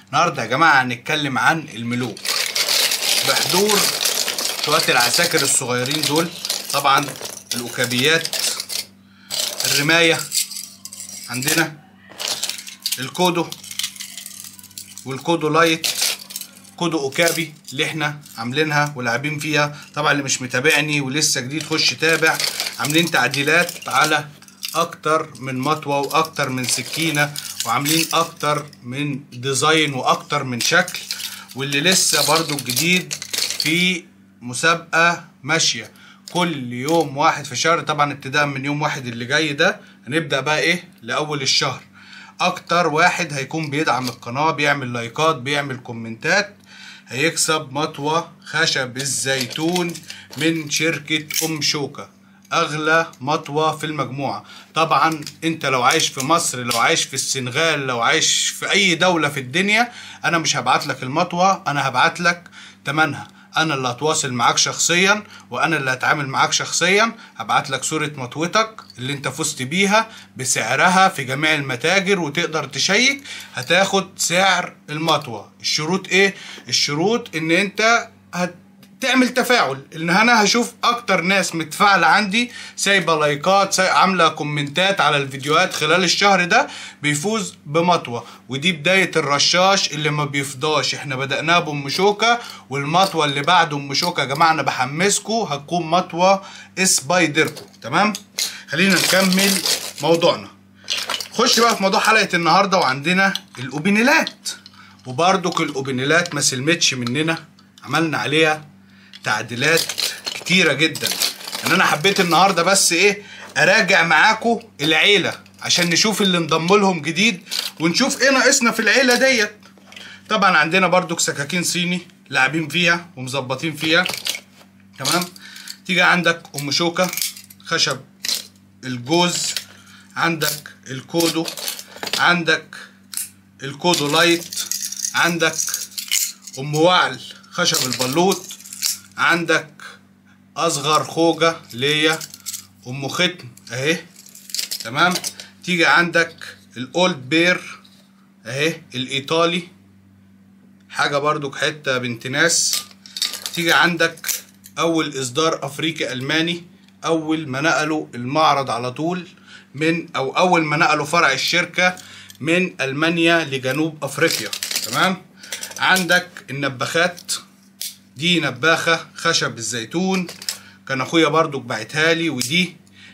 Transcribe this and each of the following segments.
النهارده يا جماعه هنتكلم عن الملوك بحضور شويه العساكر الصغيرين دول طبعا الاوكابيات الرمايه عندنا الكودو والكودو لايت كودو اوكابي اللي احنا عاملينها ولاعبين فيها طبعا اللي مش متابعني ولسه جديد خش تابع عاملين تعديلات على اكتر من مطوه واكتر من سكينه وعاملين اكتر من ديزاين واكتر من شكل واللي لسه برضو الجديد في مسابقه ماشيه كل يوم واحد في شهر طبعا ابتداء من يوم واحد اللي جاي ده هنبدا بقى ايه لاول الشهر اكتر واحد هيكون بيدعم القناه بيعمل لايكات بيعمل كومنتات هيكسب مطوه خشب الزيتون من شركه ام شوكه اغلى مطوه في المجموعه طبعا انت لو عايش في مصر لو عايش في السنغال لو عايش في اي دوله في الدنيا انا مش هبعت لك المطوه انا هبعت لك تمنها انا اللي هتواصل معاك شخصيا وانا اللي هتعامل معاك شخصيا هبعت لك صورة مطوتك اللي انت فزت بيها بسعرها في جميع المتاجر وتقدر تشيك هتاخد سعر المطوة الشروط ايه الشروط ان انت هت تعمل تفاعل ان انا هشوف اكتر ناس متفاعله عندي سايبه لايكات سايبة عامله كومنتات على الفيديوهات خلال الشهر ده بيفوز بمطوه ودي بدايه الرشاش اللي ما بيفضاش احنا بدأناها بام شوكه والمطوه اللي بعد ام شوكه يا جماعه انا بحمسكم هتكون مطوه سبايدركم تمام خلينا نكمل موضوعنا خش بقى في موضوع حلقه النهارده وعندنا الاوبينيلات وبرضك الاوبينيلات ما سلمتش مننا عملنا عليها تعديلات كتيره جدا ان انا حبيت النهارده بس ايه اراجع معاكم العيله عشان نشوف اللي انضم لهم جديد ونشوف ايه ناقصنا في العيله ديت طبعا عندنا برضو سكاكين صيني لاعبين فيها ومظبطين فيها تمام تيجي عندك ام شوكه خشب الجوز عندك الكودو عندك الكودو لايت عندك ام وعل خشب البلوط عندك اصغر خوجة ليا ام ختم اهي تمام تيجي عندك الاولد بير اهي الايطالي حاجة برضو حتة بنت ناس تيجي عندك اول اصدار افريقي الماني اول ما نقلوا المعرض على طول من او اول ما نقلوا فرع الشركة من المانيا لجنوب افريقيا تمام عندك النباخات دي نباخة خشب الزيتون كان اخويا برضو بعتها لي ودي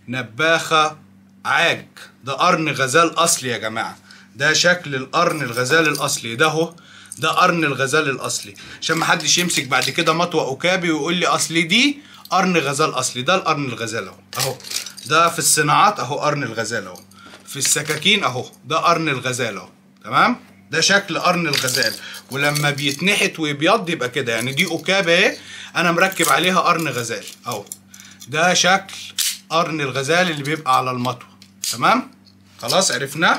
نباخة عاج ده قرن غزال اصلي يا جماعة ده شكل القرن الغزال الاصلي ده هو ده قرن الغزال الاصلي عشان ما حدش يمسك بعد كده مطوة اوكابي ويقول لي اصلي دي قرن غزال اصلي ده القرن الغزال اهو اهو ده في الصناعات اهو قرن الغزال اهو في السكاكين اهو ده قرن الغزال اهو تمام ده شكل قرن الغزال ولما بيتنحت ويبيض يبقى كده يعني دي اوكابه اهي انا مركب عليها قرن غزال اهو ده شكل قرن الغزال اللي بيبقى على المطوه تمام خلاص عرفناه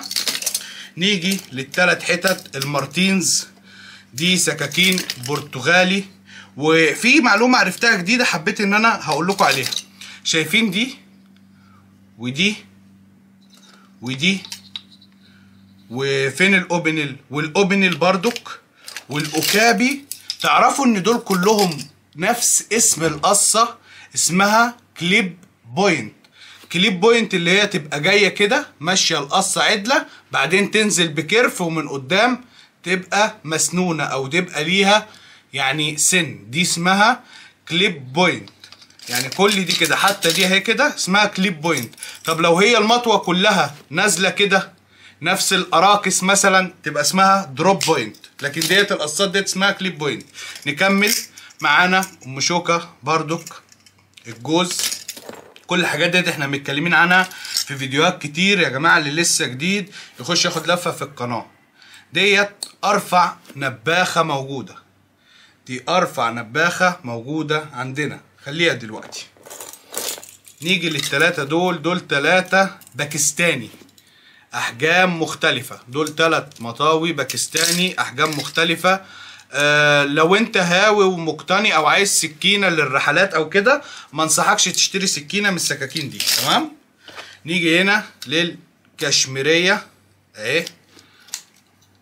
نيجي للتلات حتت المارتينز دي سكاكين برتغالي وفي معلومه عرفتها جديده حبيت ان انا هقول لكم عليها شايفين دي ودي ودي وفين الاوبنل والاوبنل بردك والاوكابي تعرفوا ان دول كلهم نفس اسم القصه اسمها كليب بوينت كليب بوينت اللي هي تبقى جايه كده ماشيه القصه عدله بعدين تنزل بكرف ومن قدام تبقى مسنونه او تبقى ليها يعني سن دي اسمها كليب بوينت يعني كل دي كده حتى دي اهي كده اسمها كليب بوينت طب لو هي المطوه كلها نازله كده نفس الاراكس مثلا تبقى اسمها دروب بوينت لكن ديت القصات ديت اسمها كليب بوينت نكمل معانا ام شوكه بردك الجوز كل الحاجات ديت احنا متكلمين عنها في فيديوهات كتير يا جماعه اللي لسه جديد يخش ياخد لفه في القناه ديت ارفع نباخه موجوده دي ارفع نباخه موجوده عندنا خليها دلوقتي نيجي للتلاتة دول دول تلاتة باكستاني احجام مختلفة دول تلات مطاوي باكستاني احجام مختلفة آه لو انت هاوي ومقتني او عايز سكينة للرحلات او كده ما انصحكش تشتري سكينة من السكاكين دي تمام نيجي هنا للكشميرية اهي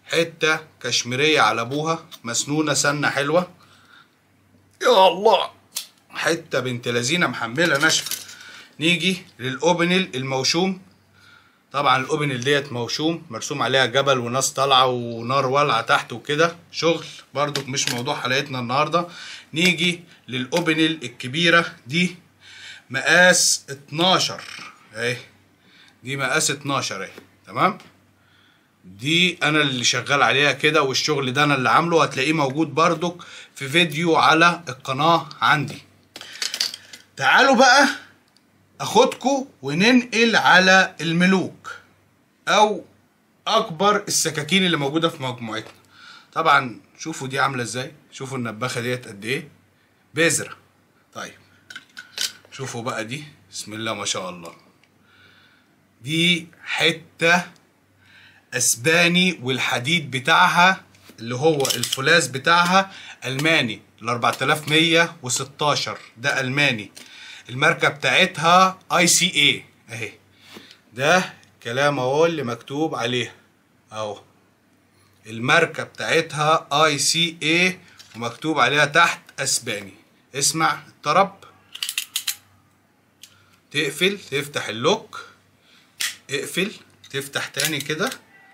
حته كشميريه على ابوها مسنونه سنه حلوه يا الله حته بنت لذينه محمله ناشفه نيجي للاوبنل الموشوم طبعا الاوبنل ديت موشوم مرسوم عليها جبل وناس طالعه ونار والعه تحت وكده شغل برضو مش موضوع حلقتنا النهارده نيجي للاوبنل الكبيره دي مقاس 12 اهي دي مقاس 12 اهي تمام دي انا اللي شغال عليها كده والشغل ده انا اللي عامله هتلاقيه موجود برضك في فيديو على القناه عندي تعالوا بقى اخدكم وننقل على الملوك او اكبر السكاكين اللي موجوده في مجموعتنا طبعا شوفوا دي عامله ازاي شوفوا النباخه ديت قد ايه بذره طيب شوفوا بقى دي بسم الله ما شاء الله دي حته اسباني والحديد بتاعها اللي هو الفولاذ بتاعها الماني ال 4116 ده الماني الماركه بتاعتها اي سي اي اهي ده كلام اهو اللي مكتوب عليها اهو الماركه بتاعتها اي سي اي ومكتوب عليها تحت اسباني اسمع الطرب تقفل تفتح اللوك اقفل تفتح تاني كده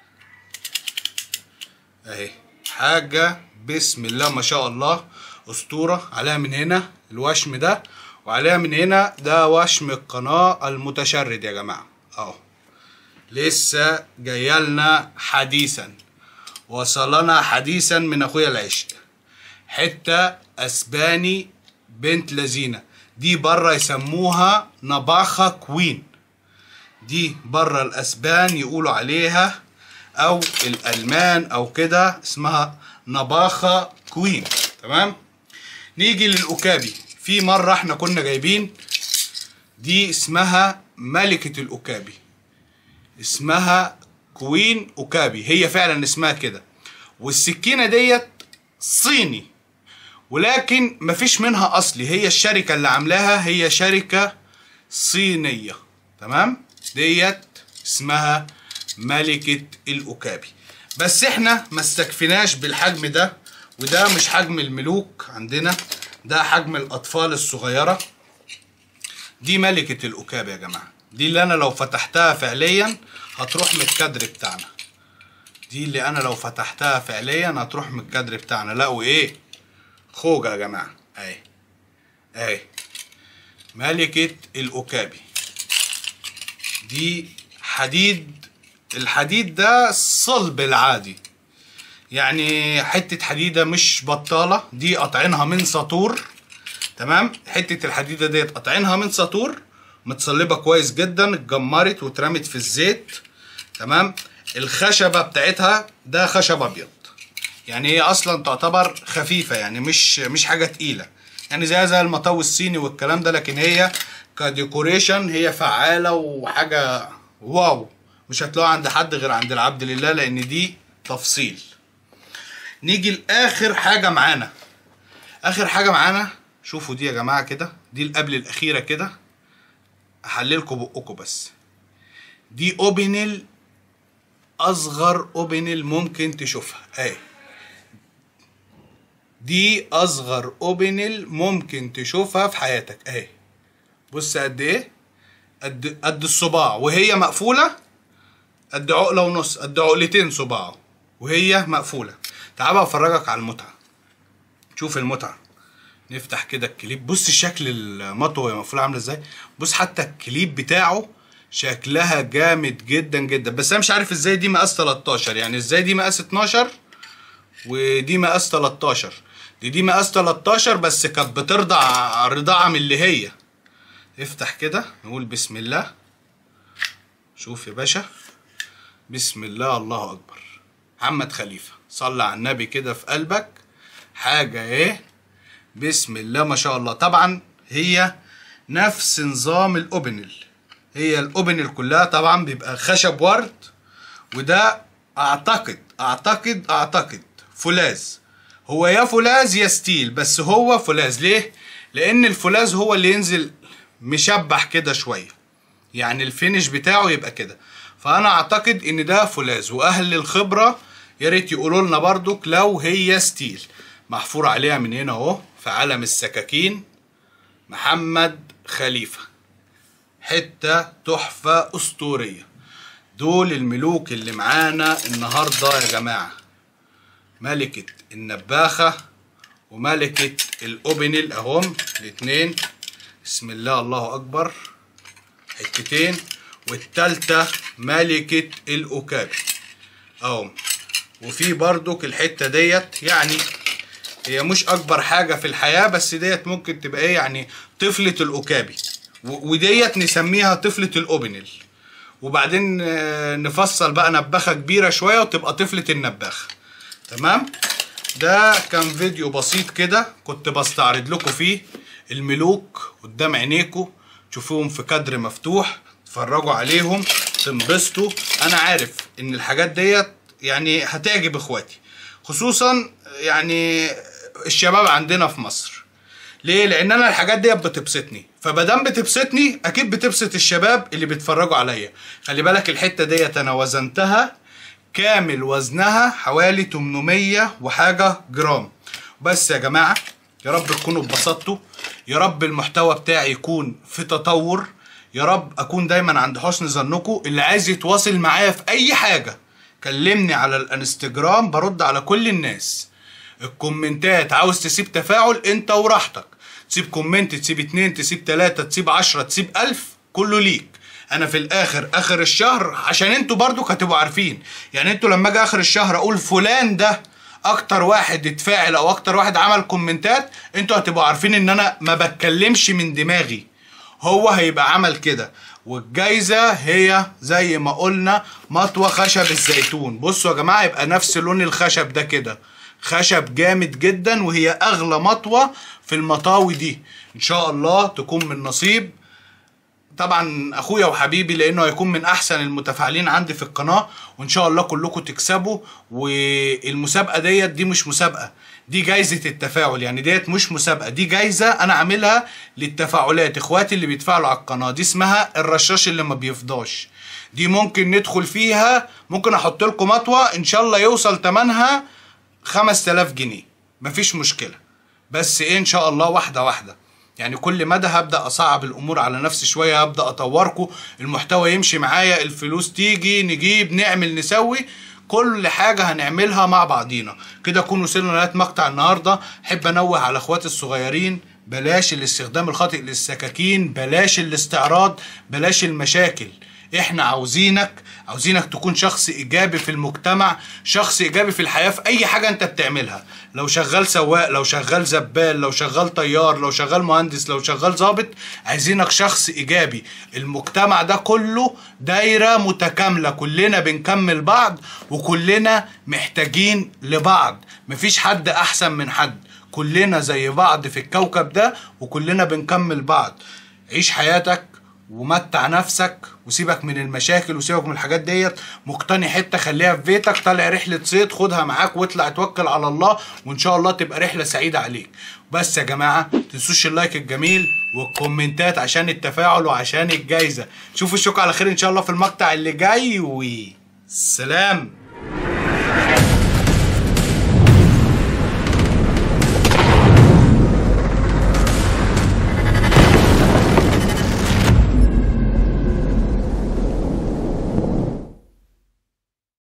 اهي حاجة بسم الله ما شاء الله اسطورة عليها من هنا الوشم ده وعليها من هنا ده وشم القناة المتشرد يا جماعة اهو لسه جايلنا حديثا وصلنا حديثا من اخويا العشق حتة اسباني بنت لذينة دي بره يسموها نباخة كوين دي بره الاسبان يقولوا عليها او الالمان او كده اسمها نباخة كوين تمام نيجي للاوكابي في مرة احنا كنا جايبين دي اسمها ملكة الاوكابي اسمها كوين اوكابي هي فعلا اسمها كده والسكينة ديت صيني ولكن مفيش منها اصلي هي الشركة اللي عاملاها هي شركة صينية تمام ديت اسمها ملكة الأكابي بس احنا ما استكفيناش بالحجم ده وده مش حجم الملوك عندنا ده حجم الأطفال الصغيرة دي ملكة الأكابي يا جماعة دي اللي أنا لو فتحتها فعليا هتروح من الكادر بتاعنا دي اللي أنا لو فتحتها فعليا هتروح من الكادر بتاعنا لا وإيه خوجة يا جماعة أهي أهي ملكة الأكابي دي حديد الحديد ده الصلب العادي يعني حتة حديدة مش بطالة دي قطعينها من ساطور تمام حتة الحديدة ديت قطعينها من ساطور متصلبة كويس جدا اتجمرت واترمت في الزيت تمام الخشبة بتاعتها ده خشب ابيض يعني هي اصلا تعتبر خفيفة يعني مش مش حاجة تقيلة يعني زي زي المطاو الصيني والكلام ده لكن هي كديكوريشن هي فعالة وحاجة واو مش هتلاقوها عند حد غير عند العبد لله لان دي تفصيل نيجي لاخر حاجة معانا اخر حاجة معانا شوفوا دي يا جماعة كده دي القبل الاخيرة كده احللكوا بقكم بس دي اوبنل اصغر اوبنل ممكن تشوفها اهي دي اصغر اوبنل ممكن تشوفها في حياتك اهي بص قد ايه قد قد الصباع وهي مقفوله قد عقله ونص قد عقلتين صباعه وهي مقفوله تعال بقى افرجك على المتعه شوف المتعه نفتح كده الكليب بص شكل المطوه وهي مقفوله عامله ازاي بص حتى الكليب بتاعه شكلها جامد جدا جدا بس انا مش عارف ازاي دي مقاس 13 يعني ازاي دي مقاس 12 ودي مقاس 13 دي دي مقاس 13 بس كانت بترضع رضاعه من اللي هي افتح كده نقول بسم الله شوف يا باشا بسم الله الله اكبر محمد خليفه صلى على النبي كده في قلبك حاجه ايه بسم الله ما شاء الله طبعا هي نفس نظام الاوبنل هي الاوبنل كلها طبعا بيبقى خشب ورد وده اعتقد اعتقد اعتقد فولاذ هو يا فولاذ يا ستيل بس هو فولاذ ليه لان الفولاذ هو اللي ينزل مشبح كده شويه يعني الفينش بتاعه يبقى كده فانا اعتقد ان ده فولاذ واهل الخبره يا ريت يقولوا لنا برضك لو هي ستيل محفور عليها من هنا اهو في علم السكاكين محمد خليفه حته تحفه اسطوريه دول الملوك اللي معانا النهارده يا جماعه ملكه النباخه وملكه الاوبنل اهم الاتنين بسم الله الله اكبر حتتين والتالتة ملكة الأوكابي اهو وفي برضك الحتة ديت يعني هي مش أكبر حاجة في الحياة بس ديت ممكن تبقى إيه يعني طفلة الأوكابي و- وديت نسميها طفلة الأوبنل وبعدين آه، نفصل بقى نباخة كبيرة شوية وتبقى طفلة النباخة تمام ده كان فيديو بسيط كده كنت بستعرض لكم فيه الملوك قدام عينيكم تشوفوهم في كادر مفتوح تتفرجوا عليهم تنبسطوا انا عارف ان الحاجات ديت يعني هتعجب اخواتي خصوصا يعني الشباب عندنا في مصر ليه؟ لأن أنا الحاجات ديت بتبسطني، فمادام بتبسطني أكيد بتبسط الشباب اللي بيتفرجوا عليا، خلي بالك الحتة ديت أنا وزنتها كامل وزنها حوالي 800 وحاجة جرام. بس يا جماعة يا رب تكونوا اتبسطتوا، يا رب المحتوى بتاعي يكون في تطور، يا رب أكون دايما عند حسن ظنكم، اللي عايز يتواصل معايا في أي حاجة كلمني على الانستجرام برد على كل الناس. الكومنتات عاوز تسيب تفاعل انت وراحتك تسيب كومنت تسيب اتنين تسيب تلاتة تسيب عشرة تسيب الف كله ليك انا في الاخر اخر الشهر عشان انتوا برضو هتبقوا عارفين يعني انتوا لما اجي اخر الشهر اقول فلان ده اكتر واحد اتفاعل او اكتر واحد عمل كومنتات انتوا هتبقوا عارفين ان انا ما بتكلمش من دماغي هو هيبقى عمل كده والجايزة هي زي ما قلنا مطوة خشب الزيتون بصوا يا جماعة يبقى نفس لون الخشب ده كده خشب جامد جدا وهي اغلى مطوة في المطاوي دي ان شاء الله تكون من نصيب طبعا اخويا وحبيبي لانه هيكون من احسن المتفاعلين عندي في القناه وان شاء الله كلكم تكسبوا والمسابقه ديت دي مش مسابقه دي جايزه التفاعل يعني ديت مش مسابقه دي جايزه انا عاملها للتفاعلات اخواتي اللي بيتفاعلوا على القناه دي اسمها الرشاش اللي ما بيفضاش دي ممكن ندخل فيها ممكن احط لكم مطوه ان شاء الله يوصل تمنها 5000 جنيه مفيش مشكله بس ايه ان شاء الله واحده واحده يعني كل مدى هبدا اصعب الامور على نفسي شويه هبدا اطوركم المحتوى يمشي معايا الفلوس تيجي نجيب نعمل نسوي كل حاجه هنعملها مع بعضينا كده نكون وصلنا لغايه مقطع النهارده احب انوه على اخواتي الصغيرين بلاش الاستخدام الخاطئ للسكاكين بلاش الاستعراض بلاش المشاكل احنا عاوزينك عاوزينك تكون شخص ايجابي في المجتمع شخص ايجابي في الحياه في اي حاجه انت بتعملها لو شغال سواق لو شغال زبال لو شغال طيار لو شغال مهندس لو شغال ضابط عايزينك شخص ايجابي المجتمع ده كله دايره متكامله كلنا بنكمل بعض وكلنا محتاجين لبعض مفيش حد احسن من حد كلنا زي بعض في الكوكب ده وكلنا بنكمل بعض عيش حياتك ومتع نفسك وسيبك من المشاكل وسيبك من الحاجات ديت مقتني حته خليها في بيتك طالع رحله صيد خدها معاك واطلع توكل على الله وان شاء الله تبقى رحله سعيده عليك بس يا جماعه تنسوش اللايك الجميل والكومنتات عشان التفاعل وعشان الجايزه شوفوا الشوك على خير ان شاء الله في المقطع اللي جاي وسلام